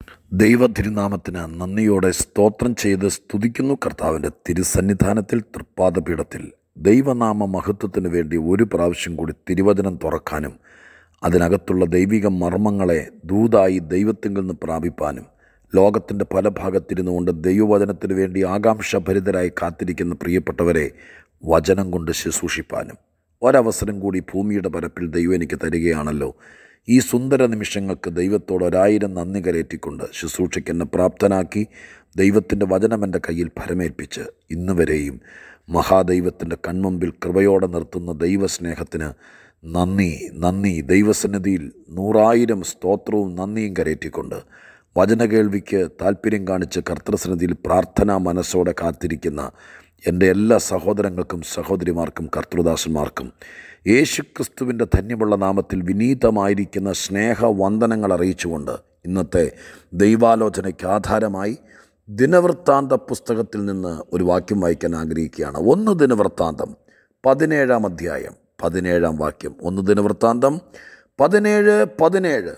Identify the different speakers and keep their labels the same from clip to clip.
Speaker 1: ദൈവതിരുനാമത്തിന് നന്ദിയോടെ സ്തോത്രം ചെയ്ത് സ്തുതിക്കുന്നു കർത്താവിൻ്റെ തിരുസന്നിധാനത്തിൽ തൃപ്പാദപീഠത്തിൽ ദൈവനാമ മഹത്വത്തിന് വേണ്ടി ഒരു പ്രാവശ്യം കൂടി തിരുവചനം തുറക്കാനും അതിനകത്തുള്ള ദൈവിക മർമ്മങ്ങളെ ദൂതായി ദൈവത്തിങ്കിൽ നിന്ന് പ്രാപിപ്പാനും ലോകത്തിൻ്റെ പല ഭാഗത്തിരുന്നുകൊണ്ട് ദൈവവചനത്തിന് വേണ്ടി ആകാംക്ഷഭരിതരായി കാത്തിരിക്കുന്ന പ്രിയപ്പെട്ടവരെ വചനം കൊണ്ട് ശുശ്രൂഷിപ്പാനും ഒരവസരം കൂടി ഭൂമിയുടെ പരപ്പിൽ ദൈവം എനിക്ക് തരികയാണല്ലോ ഈ സുന്ദര നിമിഷങ്ങൾക്ക് ദൈവത്തോട് ഒരായിരം നന്ദി കരയേറ്റിക്കൊണ്ട് ശുശ്രൂഷയ്ക്ക് എന്നെ പ്രാപ്തനാക്കി ദൈവത്തിൻ്റെ വചനം എൻ്റെ കയ്യിൽ ഫലമേൽപ്പിച്ച് ഇന്ന് വരെയും മഹാദൈവത്തിൻ്റെ കൺമുമ്പിൽ കൃപയോടെ നിർത്തുന്ന ദൈവസ്നേഹത്തിന് നന്ദി നന്ദി ദൈവസന്നിധിയിൽ നൂറായിരം സ്തോത്രവും നന്ദിയും കരയേറ്റിക്കൊണ്ട് വചനകേൾവിക്ക് താല്പര്യം കാണിച്ച് കർത്തൃസന്നിധിയിൽ പ്രാർത്ഥനാ മനസ്സോടെ കാത്തിരിക്കുന്ന എൻ്റെ എല്ലാ സഹോദരങ്ങൾക്കും സഹോദരിമാർക്കും കർത്തൃദാസന്മാർക്കും യേശുക്രിസ്തുവിൻ്റെ ധന്യമുള്ള നാമത്തിൽ വിനീതമായിരിക്കുന്ന സ്നേഹവന്ദനങ്ങൾ അറിയിച്ചുകൊണ്ട് ഇന്നത്തെ ദൈവാലോചനയ്ക്ക് ആധാരമായി ദിനവൃത്താന്ത പുസ്തകത്തിൽ നിന്ന് ഒരു വാക്യം വായിക്കാൻ ആഗ്രഹിക്കുകയാണ് ഒന്ന് ദിനവൃത്താന്തം പതിനേഴാം അധ്യായം പതിനേഴാം വാക്യം ഒന്ന് ദിനവൃത്താന്തം പതിനേഴ് പതിനേഴ്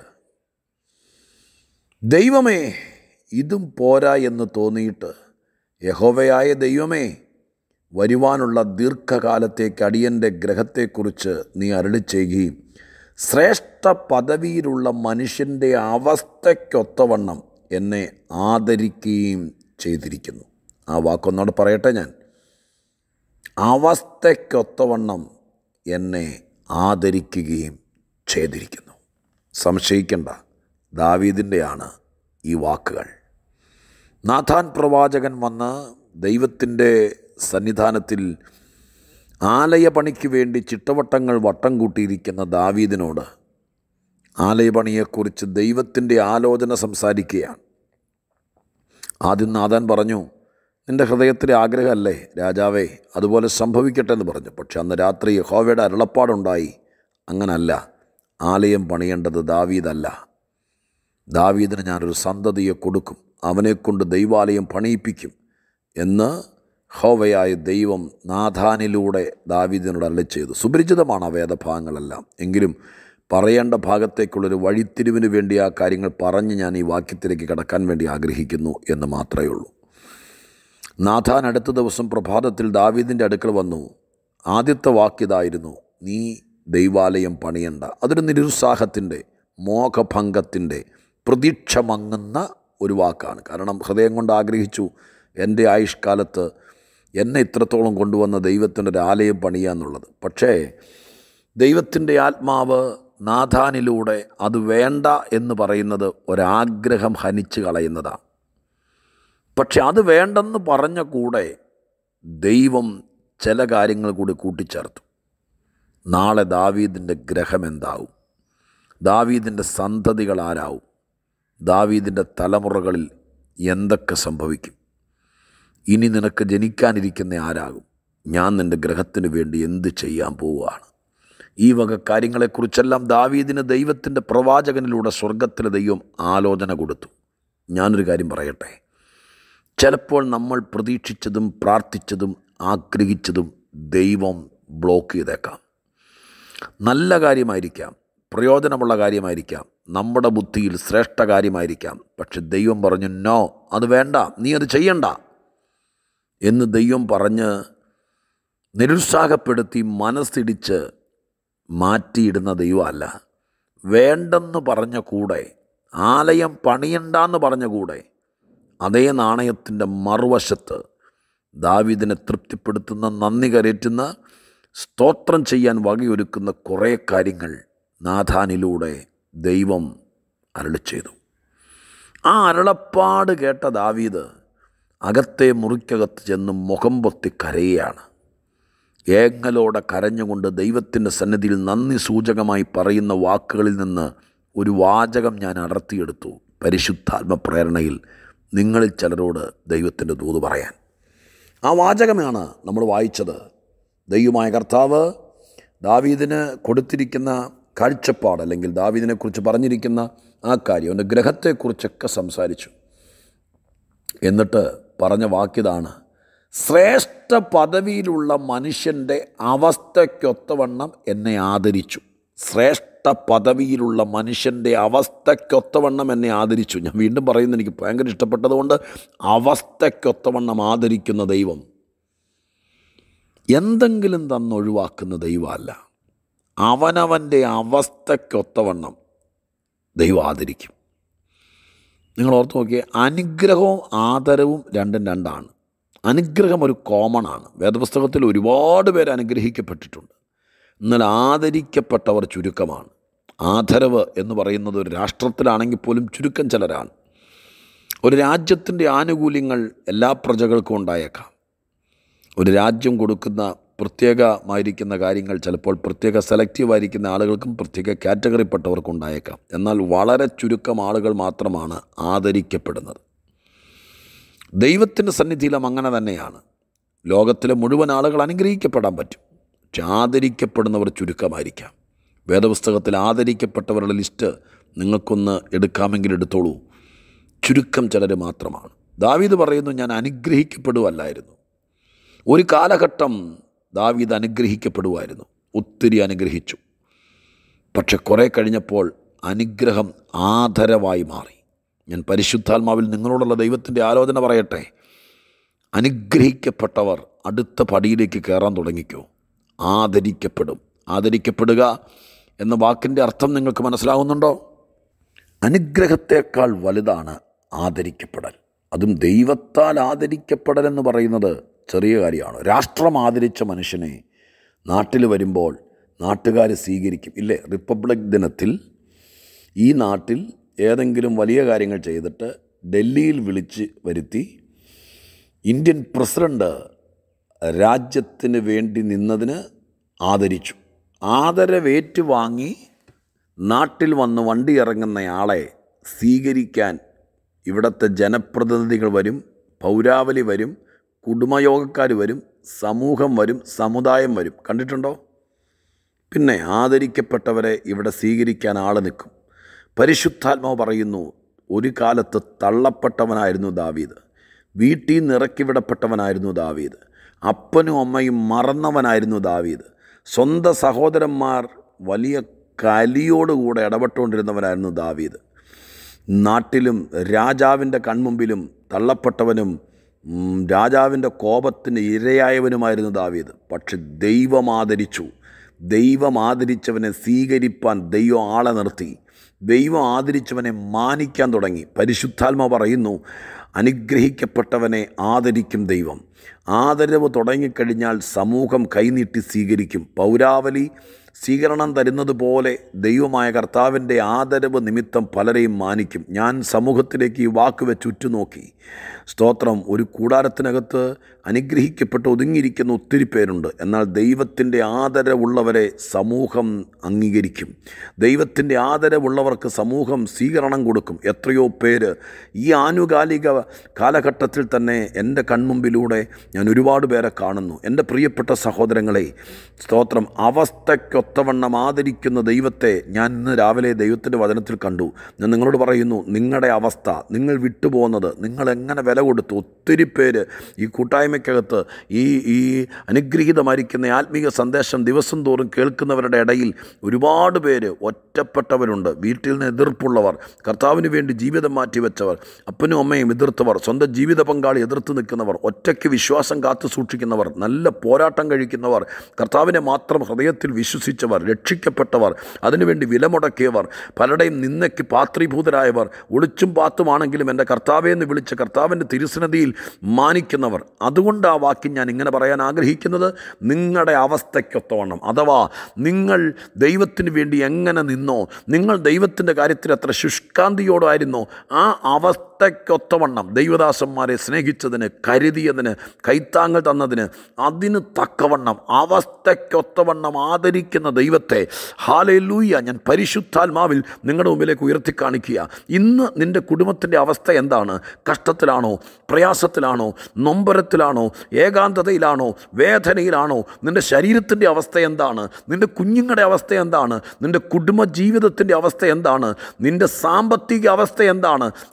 Speaker 1: ദൈവമേ ഇതും പോരാ എന്ന് തോന്നിയിട്ട് യഹോവയായ ദൈവമേ വരുവാനുള്ള ദീർഘകാലത്തേക്ക് അടിയൻ്റെ ഗ്രഹത്തെക്കുറിച്ച് നീ അരളി ചെയ്യുകയും ശ്രേഷ്ഠ പദവിയിലുള്ള മനുഷ്യൻ്റെ അവസ്ഥയ്ക്കൊത്തവണ്ണം എന്നെ ആദരിക്കുകയും ചെയ്തിരിക്കുന്നു ആ വാക്കൊന്നോട് പറയട്ടെ ഞാൻ അവസ്ഥയ്ക്കൊത്തവണ്ണം എന്നെ ആദരിക്കുകയും ചെയ്തിരിക്കുന്നു സംശയിക്കേണ്ട ദാവീദിൻ്റെയാണ് ഈ വാക്കുകൾ നാഥാൻ പ്രവാചകൻ വന്ന് ദൈവത്തിൻ്റെ സന്നിധാനത്തിൽ ആലയപണിക്ക് വേണ്ടി ചിട്ടവട്ടങ്ങൾ വട്ടം കൂട്ടിയിരിക്കുന്ന ദാവീദിനോട് ആലയപണിയെക്കുറിച്ച് ദൈവത്തിൻ്റെ ആലോചന സംസാരിക്കുകയാണ് ആദ്യം നാഥാൻ പറഞ്ഞു നിൻ്റെ ഹൃദയത്തിലെ ആഗ്രഹമല്ലേ രാജാവേ അതുപോലെ സംഭവിക്കട്ടെ എന്ന് പറഞ്ഞു പക്ഷെ അന്ന് രാത്രി യഹോവയുടെ അരുളപ്പാടുണ്ടായി അങ്ങനല്ല ആലയം പണിയേണ്ടത് ദാവീദല്ല ദാവീദിന് ഞാനൊരു സന്തതിയെ കൊടുക്കും അവനെക്കൊണ്ട് ദൈവാലയം പണിയിപ്പിക്കും എന്ന് ഹോവയായ ദൈവം നാഥാനിലൂടെ ദാവീദിനോട് അല്ല ചെയ്തു സുപരിചിതമാണ് ആ വേദഭാഗങ്ങളെല്ലാം എങ്കിലും പറയേണ്ട ഭാഗത്തേക്കുള്ളൊരു വഴിത്തിരിവിന് വേണ്ടി ആ കാര്യങ്ങൾ പറഞ്ഞ് ഞാൻ ഈ വാക്യത്തിലേക്ക് കടക്കാൻ വേണ്ടി ആഗ്രഹിക്കുന്നു എന്ന് മാത്രമേ ഉള്ളൂ നാഥാൻ അടുത്ത ദിവസം പ്രഭാതത്തിൽ ദാവീദിൻ്റെ അടുക്കൽ വന്നു ആദ്യത്തെ വാക്യതായിരുന്നു നീ ദൈവാലയം പണിയണ്ട അതൊരു നിരുത്സാഹത്തിൻ്റെ മോഹഭംഗത്തിൻ്റെ പ്രതീക്ഷ മങ്ങുന്ന ഒരു വാക്കാണ് കാരണം ഹൃദയം കൊണ്ട് ആഗ്രഹിച്ചു എൻ്റെ ആയുഷ്കാലത്ത് എന്നെ ഇത്രത്തോളം കൊണ്ടുവന്ന ദൈവത്തിൻ്റെ ഒരു ആലയം പണിയുക എന്നുള്ളത് പക്ഷേ ദൈവത്തിൻ്റെ ആത്മാവ് നാഥാനിലൂടെ അത് വേണ്ട എന്ന് പറയുന്നത് ഒരാഗ്രഹം ഹനിച്ച് കളയുന്നതാണ് പക്ഷെ അത് വേണ്ടെന്ന് പറഞ്ഞ കൂടെ ദൈവം ചില കാര്യങ്ങൾ കൂടി കൂട്ടിച്ചേർത്തു നാളെ ദാവീദിൻ്റെ ഗ്രഹം എന്താവും ദാവീദിൻ്റെ സന്തതികൾ ആരാവും ദാവീദിൻ്റെ തലമുറകളിൽ എന്തൊക്കെ സംഭവിക്കും ഇനി നിനക്ക് ജനിക്കാനിരിക്കുന്ന ആരാകും ഞാൻ നിൻ്റെ ഗ്രഹത്തിന് വേണ്ടി എന്ത് ചെയ്യാൻ പോവുകയാണ് ഈ വക കാര്യങ്ങളെക്കുറിച്ചെല്ലാം ദാവീദിന് ദൈവത്തിൻ്റെ പ്രവാചകനിലൂടെ സ്വർഗത്തിലെ ദൈവം ആലോചന കൊടുത്തു ഞാനൊരു കാര്യം പറയട്ടെ ചിലപ്പോൾ നമ്മൾ പ്രതീക്ഷിച്ചതും പ്രാർത്ഥിച്ചതും ആഗ്രഹിച്ചതും ദൈവം ബ്ലോക്ക് ചെയ്തേക്കാം നല്ല കാര്യമായിരിക്കാം പ്രയോജനമുള്ള കാര്യമായിരിക്കാം നമ്മുടെ ബുദ്ധിയിൽ ശ്രേഷ്ഠ കാര്യമായിരിക്കാം പക്ഷെ ദൈവം പറഞ്ഞു നോ അത് വേണ്ട നീ അത് ചെയ്യണ്ട എന്ന് ദൈവം പറഞ്ഞ് നിരുത്സാഹപ്പെടുത്തി മനസ്സിടിച്ച് മാറ്റിയിടുന്ന ദൈവമല്ല വേണ്ടെന്ന് പറഞ്ഞ കൂടെ ആലയം പണിയണ്ടെന്ന് പറഞ്ഞ കൂടെ അതേ നാണയത്തിൻ്റെ മറുവശത്ത് ദാവിദിനെ തൃപ്തിപ്പെടുത്തുന്ന നന്ദി കരയറ്റുന്ന സ്തോത്രം ചെയ്യാൻ വകയൊരുക്കുന്ന കുറേ കാര്യങ്ങൾ നാഥാനിലൂടെ ദൈവം അരളി ചെയ്തു ആ അരുളപ്പാട് കേട്ട ദാവീദ് അകത്തെ മുറിക്കകത്ത് ചെന്ന് മുഖം പൊത്തി കരയുകയാണ് ഏങ്ങലോടെ കരഞ്ഞുകൊണ്ട് ദൈവത്തിൻ്റെ സന്നിധിയിൽ നന്ദി സൂചകമായി പറയുന്ന വാക്കുകളിൽ നിന്ന് ഒരു വാചകം ഞാൻ അടർത്തിയെടുത്തു പരിശുദ്ധാത്മ പ്രേരണയിൽ നിങ്ങളിൽ ചിലരോട് ദൈവത്തിൻ്റെ ദൂത് പറയാൻ ആ വാചകമാണ് നമ്മൾ വായിച്ചത് ദൈവമായ കർത്താവ് ദാവീദിന് കൊടുത്തിരിക്കുന്ന കാഴ്ചപ്പാട് അല്ലെങ്കിൽ ദാവീദിനെക്കുറിച്ച് പറഞ്ഞിരിക്കുന്ന ആ കാര്യം അവൻ്റെ ഗ്രഹത്തെക്കുറിച്ചൊക്കെ സംസാരിച്ചു എന്നിട്ട് പറഞ്ഞ വാക്യതാണ് ശ്രേഷ്ഠ പദവിയിലുള്ള മനുഷ്യൻ്റെ അവസ്ഥയ്ക്കൊത്തവണ്ണം എന്നെ ആദരിച്ചു ശ്രേഷ്ഠ പദവിയിലുള്ള മനുഷ്യൻ്റെ അവസ്ഥയ്ക്കൊത്തവണ്ണം എന്നെ ആദരിച്ചു ഞാൻ വീണ്ടും പറയുന്നു എനിക്ക് ഭയങ്കര ഇഷ്ടപ്പെട്ടതുകൊണ്ട് അവസ്ഥയ്ക്കൊത്തവണ്ണം ആദരിക്കുന്ന ദൈവം എന്തെങ്കിലും തന്നൊഴിവാക്കുന്ന ദൈവമല്ല അവനവൻ്റെ അവസ്ഥയ്ക്കൊത്തവണ്ണം ദൈവം ആദരിക്കും നിങ്ങൾ ഓർത്ത് നോക്കിയേ അനുഗ്രഹവും ആദരവും രണ്ടും രണ്ടാണ് അനുഗ്രഹം ഒരു കോമൺ ആണ് വേദപുസ്തകത്തിൽ ഒരുപാട് പേര് അനുഗ്രഹിക്കപ്പെട്ടിട്ടുണ്ട് എന്നാൽ ആദരിക്കപ്പെട്ടവർ ചുരുക്കമാണ് ആദരവ് എന്ന് പറയുന്നത് ഒരു രാഷ്ട്രത്തിലാണെങ്കിൽ പോലും ചുരുക്കം ചിലരാണ് ഒരു രാജ്യത്തിൻ്റെ ആനുകൂല്യങ്ങൾ എല്ലാ പ്രജകൾക്കും ഉണ്ടായേക്കാം ഒരു രാജ്യം കൊടുക്കുന്ന പ്രത്യേകമായിരിക്കുന്ന കാര്യങ്ങൾ ചിലപ്പോൾ പ്രത്യേക സെലക്റ്റീവായിരിക്കുന്ന ആളുകൾക്കും പ്രത്യേക കാറ്റഗറിപ്പെട്ടവർക്കും ഉണ്ടായേക്കാം എന്നാൽ വളരെ ചുരുക്കം ആളുകൾ മാത്രമാണ് ആദരിക്കപ്പെടുന്നത് ദൈവത്തിൻ്റെ സന്നിധിയിലും അങ്ങനെ തന്നെയാണ് ലോകത്തിലെ മുഴുവൻ ആളുകൾ അനുഗ്രഹിക്കപ്പെടാൻ പറ്റും പക്ഷെ ആദരിക്കപ്പെടുന്നവർ ചുരുക്കമായിരിക്കാം വേദപുസ്തകത്തിൽ ആദരിക്കപ്പെട്ടവരുടെ ലിസ്റ്റ് നിങ്ങൾക്കൊന്ന് എടുക്കാമെങ്കിൽ എടുത്തോളൂ ചുരുക്കം ചിലർ മാത്രമാണ് ദാവീദ് പറയുന്നു ഞാൻ അനുഗ്രഹിക്കപ്പെടുവല്ലായിരുന്നു ഒരു കാലഘട്ടം ദാവീദ് അനുഗ്രഹിക്കപ്പെടുമായിരുന്നു ഒത്തിരി അനുഗ്രഹിച്ചു പക്ഷെ കുറേ കഴിഞ്ഞപ്പോൾ അനുഗ്രഹം ആദരവായി മാറി ഞാൻ പരിശുദ്ധാത്മാവിൽ നിങ്ങളോടുള്ള ദൈവത്തിൻ്റെ ആലോചന പറയട്ടെ അനുഗ്രഹിക്കപ്പെട്ടവർ അടുത്ത പടിയിലേക്ക് കയറാൻ തുടങ്ങിക്കോ ആദരിക്കപ്പെടും ആദരിക്കപ്പെടുക എന്ന വാക്കിൻ്റെ അർത്ഥം നിങ്ങൾക്ക് മനസ്സിലാകുന്നുണ്ടോ അനുഗ്രഹത്തേക്കാൾ വലുതാണ് ആദരിക്കപ്പെടൽ അതും ദൈവത്താൽ ആദരിക്കപ്പെടൽ എന്ന് പറയുന്നത് ചെറിയ കാര്യമാണ് രാഷ്ട്രം ആദരിച്ച മനുഷ്യനെ നാട്ടിൽ വരുമ്പോൾ നാട്ടുകാർ സ്വീകരിക്കും ഇല്ലേ റിപ്പബ്ലിക് ദിനത്തിൽ ഈ നാട്ടിൽ ഏതെങ്കിലും വലിയ കാര്യങ്ങൾ ചെയ്തിട്ട് ഡൽഹിയിൽ വിളിച്ച് വരുത്തി ഇന്ത്യൻ പ്രസിഡൻ്റ് രാജ്യത്തിന് വേണ്ടി നിന്നതിന് ആദരിച്ചു ആദരവേറ്റ് വാങ്ങി നാട്ടിൽ വന്ന് വണ്ടി ഇറങ്ങുന്നയാളെ സ്വീകരിക്കാൻ ഇവിടുത്തെ ജനപ്രതിനിധികൾ വരും പൗരാവലി വരും കുടുംബയോഗക്കാർ വരും സമൂഹം വരും സമുദായം വരും കണ്ടിട്ടുണ്ടോ പിന്നെ ആദരിക്കപ്പെട്ടവരെ ഇവിടെ സ്വീകരിക്കാൻ ആൾ നിൽക്കും പരിശുദ്ധാത്മാവ് പറയുന്നു ഒരു കാലത്ത് തള്ളപ്പെട്ടവനായിരുന്നു ദാവീദ് വീട്ടിൽ നിന്ന് ഇറക്കിവിടപ്പെട്ടവനായിരുന്നു ദാവീദ് അപ്പനും അമ്മയും മറന്നവനായിരുന്നു ദാവീദ് സ്വന്തം സഹോദരന്മാർ വലിയ കലിയോടുകൂടെ ഇടപെട്ടുകൊണ്ടിരുന്നവനായിരുന്നു ദാവീദ് നാട്ടിലും രാജാവിൻ്റെ കൺമുമ്പിലും തള്ളപ്പെട്ടവനും ഉം, രാജാവിൻ്റെ കോപത്തിന് ഇരയായവനുമായിരുന്നു ദാവീദ് പക്ഷെ ദൈവം ആദരിച്ചു ദൈവം ആദരിച്ചവനെ സ്വീകരിപ്പാൻ ദൈവം ആളെ നിർത്തി ദൈവം ആദരിച്ചവനെ മാനിക്കാൻ തുടങ്ങി പരിശുദ്ധാത്മ പറയുന്നു അനുഗ്രഹിക്കപ്പെട്ടവനെ ആദരിക്കും ദൈവം ആദരവ് തുടങ്ങിക്കഴിഞ്ഞാൽ സമൂഹം കൈനീട്ടി സ്വീകരിക്കും പൗരാവലി സ്വീകരണം തരുന്നത് പോലെ ദൈവമായ കർത്താവിൻ്റെ ആദരവ് നിമിത്തം പലരെയും മാനിക്കും ഞാൻ സമൂഹത്തിലേക്ക് ഈ വാക്ക് വെച്ച് ഉറ്റുനോക്കി സ്തോത്രം ഒരു കൂടാരത്തിനകത്ത് അനുഗ്രഹിക്കപ്പെട്ട് ഒതുങ്ങിയിരിക്കുന്ന ഒത്തിരി പേരുണ്ട് എന്നാൽ ദൈവത്തിൻ്റെ ആദരവുള്ളവരെ സമൂഹം അംഗീകരിക്കും ദൈവത്തിൻ്റെ ആദരവുള്ളവർക്ക് സമൂഹം സ്വീകരണം കൊടുക്കും എത്രയോ പേര് ഈ ആനുകാലിക കാലഘട്ടത്തിൽ തന്നെ എൻ്റെ കൺമുമ്പിലൂടെ ഞാൻ ഒരുപാട് പേരെ കാണുന്നു എൻ്റെ പ്രിയപ്പെട്ട സഹോദരങ്ങളെ സ്തോത്രം അവസ്ഥയ്ക്കൊത്തവണ്ണം ആദരിക്കുന്ന ദൈവത്തെ ഞാൻ ഇന്ന് രാവിലെ ദൈവത്തിൻ്റെ വചനത്തിൽ കണ്ടു ഞാൻ നിങ്ങളോട് പറയുന്നു നിങ്ങളുടെ അവസ്ഥ നിങ്ങൾ വിട്ടുപോകുന്നത് നിങ്ങൾ എങ്ങനെ വില കൊടുത്തു ഒത്തിരി പേര് ഈ കൂട്ടായ്മയ്ക്കകത്ത് ഈ ഈ അനുഗ്രഹീതമായിരിക്കുന്ന ആത്മീയ സന്ദേശം ദിവസം തോറും കേൾക്കുന്നവരുടെ ഇടയിൽ ഒരുപാട് പേര് ഒറ്റപ്പെട്ടവരുണ്ട് വീട്ടിൽ നിന്ന് എതിർപ്പുള്ളവർ കർത്താവിന് വേണ്ടി ജീവിതം മാറ്റിവെച്ചവർ അപ്പനും അമ്മയും എതിർത്തവർ സ്വന്തം ജീവിത പങ്കാളി എതിർത്ത് നിൽക്കുന്നവർ ഒറ്റയ്ക്ക് വിശ്വാസം കാത്തു സൂക്ഷിക്കുന്നവർ നല്ല പോരാട്ടം കഴിക്കുന്നവർ കർത്താവിനെ മാത്രം ഹൃദയത്തിൽ വിശ്വസിച്ചവർ രക്ഷിക്കപ്പെട്ടവർ അതിനുവേണ്ടി വിലമുടക്കിയവർ പലരുടെയും നിന്നയ്ക്ക് പാത്രീഭൂതരായവർ ഒളിച്ചും പാത്തുമാണെങ്കിലും എൻ്റെ കർത്താവെ എന്ന് വിളിച്ച കർത്താവിൻ്റെ തിരുസന്നതിയിൽ മാനിക്കുന്നവർ അതുകൊണ്ട് ആ വാക്യം ഞാൻ ഇങ്ങനെ പറയാൻ ആഗ്രഹിക്കുന്നത് നിങ്ങളുടെ അവസ്ഥയ്ക്കൊത്തവണ്ണം അഥവാ നിങ്ങൾ ദൈവത്തിന് വേണ്ടി എങ്ങനെ നിന്നോ നിങ്ങൾ ദൈവത്തിൻ്റെ കാര്യത്തിൽ എത്ര ശുഷ്കാന്തിയോടായിരുന്നോ ആ അവസ്ഥയ്ക്കൊത്തവണ്ണം ദൈവദാസന്മാരെ സ്നേഹിച്ചതിന് കരുതിയതിന് കൈത്താങ്ങൾ തന്നതിന് അതിന് തക്കവണ്ണം അവസ്ഥയ്ക്കൊത്തവണ്ണം ആദരിക്കുന്ന ദൈവത്തെ ഹാലയിലൂയ ഞാൻ പരിശുദ്ധാത്മാവിൽ നിങ്ങളുടെ മുമ്പിലേക്ക് ഉയർത്തി കാണിക്കുക ഇന്ന് നിൻ്റെ കുടുംബത്തിൻ്റെ അവസ്ഥ എന്താണ് കഷ്ടത്തിലാണോ പ്രയാസത്തിലാണോ നൊമ്പരത്തിലാണോ ഏകാന്തതയിലാണോ വേദനയിലാണോ നിൻ്റെ ശരീരത്തിൻ്റെ അവസ്ഥ എന്താണ് നിൻ്റെ കുഞ്ഞുങ്ങളുടെ അവസ്ഥ എന്താണ് നിൻ്റെ കുടുംബ ജീവിതത്തിൻ്റെ അവസ്ഥ എന്താണ് നിൻ്റെ സാമ്പത്തിക അവസ്ഥ എന്താണ് എനിക്കറിയില്ല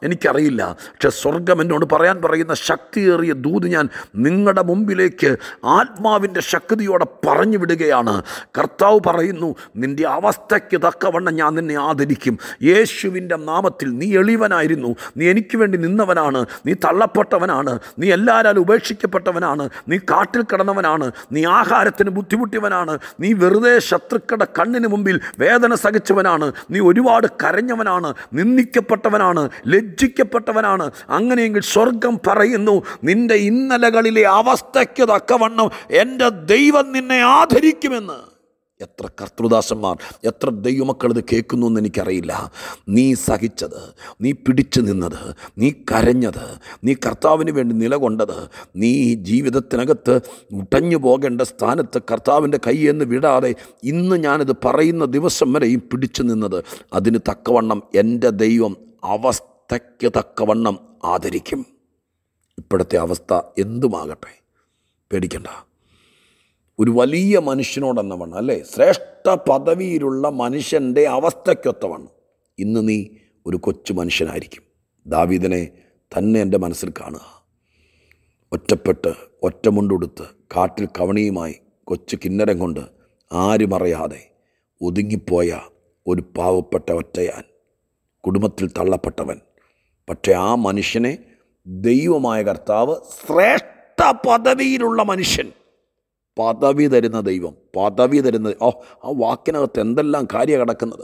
Speaker 1: എനിക്കറിയില്ല പക്ഷെ സ്വർഗം എന്നോട് പറയാൻ പറയുന്ന ശക്തിയേറിയ ദൂത് ഞാൻ നിങ്ങളുടെ മുമ്പിലേക്ക് ആത്മാവിൻ്റെ ശക്തിയോടെ പറഞ്ഞു വിടുകയാണ് കർത്താവ് പറയുന്നു നിൻ്റെ അവസ്ഥയ്ക്ക് തക്കവണ്ണം ഞാൻ നിന്നെ ആദരിക്കും യേശുവിൻ്റെ നാമത്തിൽ നീ എളിവനായിരുന്നു നീ എനിക്ക് വേണ്ടി നിന്നവനാണ് നീ തള്ളപ്പെട്ടവനാണ് നീ എല്ലാവരും ഉപേക്ഷിക്കപ്പെട്ടവനാണ് നീ കാട്ടിൽ കിടന്നവനാണ് നീ ആഹാരത്തിന് ബുദ്ധിമുട്ടിയവനാണ് നീ വെറുതെ ശത്രുക്കളുടെ കണ്ണിന് മുമ്പിൽ വേദന സഹിച്ചവനാണ് നീ ഒരുപാട് കരഞ്ഞവനാണ് നിന്ദിക്കപ്പെട്ടവനാണ് ലജ്ജിക്കപ്പെട്ടവനാണ് അങ്ങനെയെങ്കിൽ സ്വർഗം പറയുന്നു നിന്റെ ഇന്നലകളിലെ അവസ്ഥയ്ക്ക് തക്കവണ്ണം എൻ്റെ ദൈവം നിന്നെ ആദരിക്കുമെന്ന് എത്ര കർത്തൃദാസന്മാർ എത്ര ദൈവമക്കൾ ഇത് കേൾക്കുന്നു എന്ന് എനിക്കറിയില്ല നീ സഹിച്ചത് നീ പിടിച്ചു നിന്നത് നീ കരഞ്ഞത് നീ കർത്താവിന് വേണ്ടി നിലകൊണ്ടത് നീ ജീവിതത്തിനകത്ത് ഉടഞ്ഞു പോകേണ്ട സ്ഥാനത്ത് കർത്താവിൻ്റെ കൈയെന്ന് വിടാതെ ഇന്ന് ഞാനിത് പറയുന്ന ദിവസം വരെയും പിടിച്ചു നിന്നത് അതിന് തക്കവണ്ണം എൻ്റെ ദൈവം അവസ്ഥയ്ക്ക് തക്കവണ്ണം ആദരിക്കും ഇപ്പോഴത്തെ അവസ്ഥ എന്തുമാകട്ടെ പേടിക്കണ്ട ഒരു വലിയ മനുഷ്യനോടെന്നവണ്ണം അല്ലേ ശ്രേഷ്ഠ പദവിയിലുള്ള മനുഷ്യൻ്റെ അവസ്ഥയ്ക്കൊത്തവണ്ണം ഇന്ന് നീ ഒരു കൊച്ചു മനുഷ്യനായിരിക്കും ദാവീദിനെ തന്നെ എൻ്റെ മനസ്സിൽ കാണുക ഒറ്റപ്പെട്ട് ഒറ്റമുണ്ടുടുത്ത് കാട്ടിൽ കവണിയുമായി കൊച്ചു കിന്നരം കൊണ്ട് ആരും അറിയാതെ ഒതുങ്ങിപ്പോയ ഒരു പാവപ്പെട്ട ഒറ്റയാൻ കുടുംബത്തിൽ തള്ളപ്പെട്ടവൻ പക്ഷേ ആ മനുഷ്യനെ ദൈവമായ കർത്താവ് ശ്രേഷ്ഠ പദവിയിലുള്ള മനുഷ്യൻ പദവി തരുന്ന ദൈവം പദവി തരുന്ന ഓ ആ വാക്കിനകത്ത് എന്തെല്ലാം കാര്യം കിടക്കുന്നത്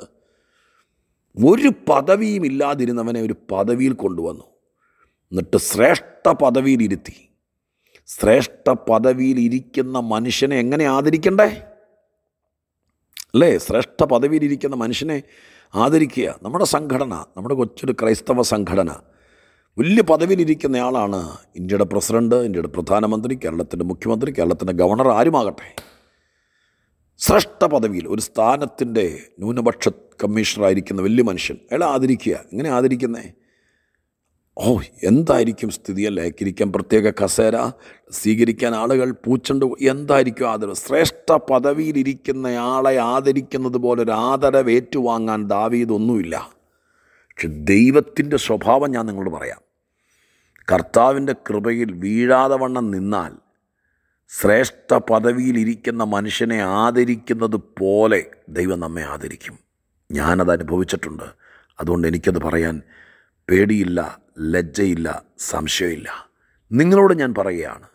Speaker 1: ഒരു പദവിയും ഇല്ലാതിരുന്നവനെ ഒരു പദവിയിൽ കൊണ്ടുവന്നു എന്നിട്ട് ശ്രേഷ്ഠ പദവിയിലിരുത്തി ശ്രേഷ്ഠ പദവിയിൽ ഇരിക്കുന്ന മനുഷ്യനെ എങ്ങനെ ആദരിക്കണ്ടേ അല്ലേ ശ്രേഷ്ഠ പദവിയിലിരിക്കുന്ന മനുഷ്യനെ ആദരിക്കുക നമ്മുടെ സംഘടന നമ്മുടെ കൊച്ചൊരു ക്രൈസ്തവ സംഘടന വലിയ പദവിയിലിരിക്കുന്ന ആളാണ് ഇന്ത്യയുടെ പ്രസിഡന്റ് ഇന്ത്യയുടെ പ്രധാനമന്ത്രി കേരളത്തിൻ്റെ മുഖ്യമന്ത്രി കേരളത്തിൻ്റെ ഗവർണർ ആരുമാകട്ടെ ശ്രേഷ്ഠ പദവിയിൽ ഒരു സ്ഥാനത്തിൻ്റെ ന്യൂനപക്ഷ കമ്മീഷണറായിരിക്കുന്ന വലിയ മനുഷ്യൻ അയാളെ ആദരിക്കുക എങ്ങനെ ആദരിക്കുന്നേ ഓ എന്തായിരിക്കും സ്ഥിതിയല്ലേ ഇരിക്കാൻ പ്രത്യേക കസേര സ്വീകരിക്കാൻ ആളുകൾ പൂച്ചണ്ട് എന്തായിരിക്കും ആദരവ് ശ്രേഷ്ഠ പദവിയിലിരിക്കുന്നയാളെ ആദരിക്കുന്നത് പോലെ ഒരു ആദരവ് ഏറ്റുവാങ്ങാൻ ദാവീതൊന്നുമില്ല പക്ഷെ ദൈവത്തിൻ്റെ സ്വഭാവം ഞാൻ നിങ്ങളോട് പറയാം കർത്താവിൻ്റെ കൃപയിൽ വീഴാതെ വണ്ണം നിന്നാൽ ശ്രേഷ്ഠ പദവിയിലിരിക്കുന്ന മനുഷ്യനെ ആദരിക്കുന്നത് പോലെ ദൈവം നമ്മെ ആദരിക്കും ഞാനത് അനുഭവിച്ചിട്ടുണ്ട് അതുകൊണ്ട് എനിക്കത് പറയാൻ പേടിയില്ല ലജ്ജയില്ല സംശയമില്ല നിങ്ങളോട് ഞാൻ പറയുകയാണ്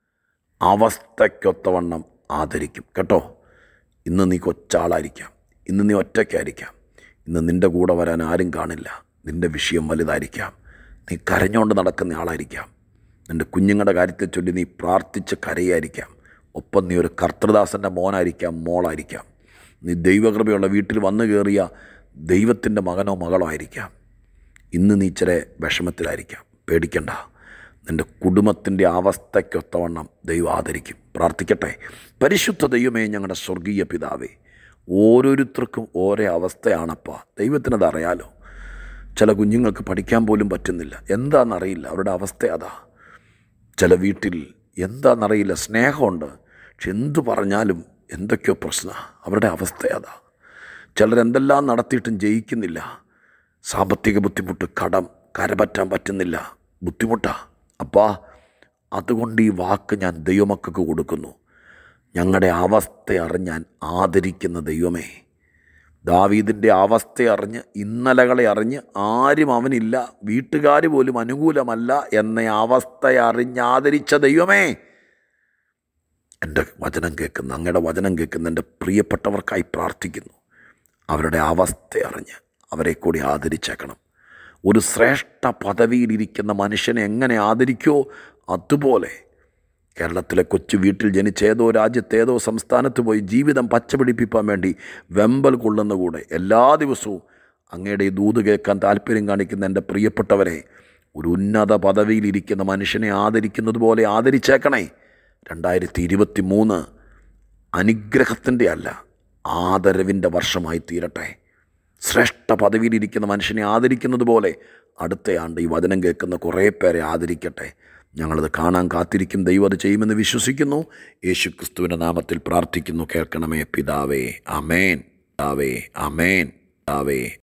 Speaker 1: അവസ്ഥയ്ക്കൊത്തവണ്ണം ആദരിക്കും കേട്ടോ ഇന്ന് നീ കൊച്ചാളായിരിക്കാം ഇന്ന് നീ ഒറ്റയ്ക്കായിരിക്കാം ഇന്ന് നിൻ്റെ കൂടെ വരാൻ ആരും കാണില്ല നിൻ്റെ വിഷയം വലുതായിരിക്കാം നീ കരഞ്ഞുകൊണ്ട് നടക്കുന്ന ആളായിരിക്കാം നിൻ്റെ കുഞ്ഞുങ്ങളുടെ കാര്യത്തെ ചൊല്ലി നീ പ്രാർത്ഥിച്ച് കരയായിരിക്കാം ഒപ്പം നീ ഒരു കർത്തൃദാസൻ്റെ മോനായിരിക്കാം മോളായിരിക്കാം നീ ദൈവകൃപയുള്ള വീട്ടിൽ വന്നു കയറിയ ദൈവത്തിൻ്റെ മകനോ മകളോ ആയിരിക്കാം ഇന്ന് നീ ഇച്ചിരി വിഷമത്തിലായിരിക്കാം പേടിക്കണ്ട നിൻ്റെ കുടുംബത്തിൻ്റെ അവസ്ഥയ്ക്കൊത്തവണ്ണം ദൈവം ആദരിക്കും പ്രാർത്ഥിക്കട്ടെ പരിശുദ്ധ ദൈവമേ ഞങ്ങളുടെ സ്വർഗീയ പിതാവേ ഓരോരുത്തർക്കും ഓരോ അവസ്ഥയാണപ്പാ ദൈവത്തിനത് അറിയാലോ ചില കുഞ്ഞുങ്ങൾക്ക് പഠിക്കാൻ പോലും പറ്റുന്നില്ല എന്താണെന്നറിയില്ല അവരുടെ അവസ്ഥ അതാ ചില വീട്ടിൽ എന്താണെന്നറിയില്ല സ്നേഹമുണ്ട് പക്ഷെ എന്തു പറഞ്ഞാലും എന്തൊക്കെയോ പ്രശ്നമാണ് അവരുടെ അവസ്ഥ അതാ ചിലരെന്തെല്ലാം നടത്തിയിട്ടും ജയിക്കുന്നില്ല സാമ്പത്തിക ബുദ്ധിമുട്ട് കടം കരപറ്റാൻ പറ്റുന്നില്ല ബുദ്ധിമുട്ടാ അപ്പാ അതുകൊണ്ട് ഈ വാക്ക് ഞാൻ ദൈവമക്കൾക്ക് കൊടുക്കുന്നു ഞങ്ങളുടെ അവസ്ഥ അറിഞ്ഞാൻ ആദരിക്കുന്ന ദൈവമേ ദാവീദിൻ്റെ അവസ്ഥ അറിഞ്ഞ് ഇന്നലകളെ അറിഞ്ഞ് ആരും അവനില്ല വീട്ടുകാർ പോലും അനുകൂലമല്ല എന്ന അവസ്ഥ അറിഞ്ഞ് ആദരിച്ച ദൈവമേ എൻ്റെ വചനം കേൾക്കുന്ന അങ്ങയുടെ വചനം കേൾക്കുന്ന എൻ്റെ പ്രിയപ്പെട്ടവർക്കായി പ്രാർത്ഥിക്കുന്നു അവരുടെ അവസ്ഥ അറിഞ്ഞ് അവരെ കൂടി ആദരിച്ചേക്കണം ഒരു ശ്രേഷ്ഠ പദവിയിലിരിക്കുന്ന മനുഷ്യനെ എങ്ങനെ ആദരിക്കോ അതുപോലെ കേരളത്തിലെ കൊച്ചു വീട്ടിൽ ജനിച്ച ഏതോ രാജ്യത്ത് ഏതോ സംസ്ഥാനത്ത് പോയി ജീവിതം പച്ചപിടിപ്പിക്കാൻ വേണ്ടി വെമ്പൽ കൊള്ളുന്ന കൂടെ എല്ലാ ദിവസവും അങ്ങയുടെ ഈ ദൂത് കേൾക്കാൻ താല്പര്യം കാണിക്കുന്ന എൻ്റെ പ്രിയപ്പെട്ടവരെ ഒരു ഉന്നത പദവിയിലിരിക്കുന്ന മനുഷ്യനെ ആദരിക്കുന്നത് പോലെ ആദരിച്ചേക്കണേ രണ്ടായിരത്തി ഇരുപത്തി മൂന്ന് അനുഗ്രഹത്തിൻ്റെ അല്ല ആദരവിൻ്റെ വർഷമായി തീരട്ടെ ശ്രേഷ്ഠ പദവിയിലിരിക്കുന്ന മനുഷ്യനെ ആദരിക്കുന്നത് പോലെ അടുത്ത ആണ്ട് ഈ വചനം കേൾക്കുന്ന കുറേ പേരെ ആദരിക്കട്ടെ ഞങ്ങളത് കാണാൻ കാത്തിരിക്കും ദൈവം അത് ചെയ്യുമെന്ന് വിശ്വസിക്കുന്നു യേശു ക്രിസ്തുവിൻ്റെ നാമത്തിൽ പ്രാർത്ഥിക്കുന്നു കേൾക്കണമേ പിതാവേ അമേൻ പിതാവേ അമേൻ പിതാവേ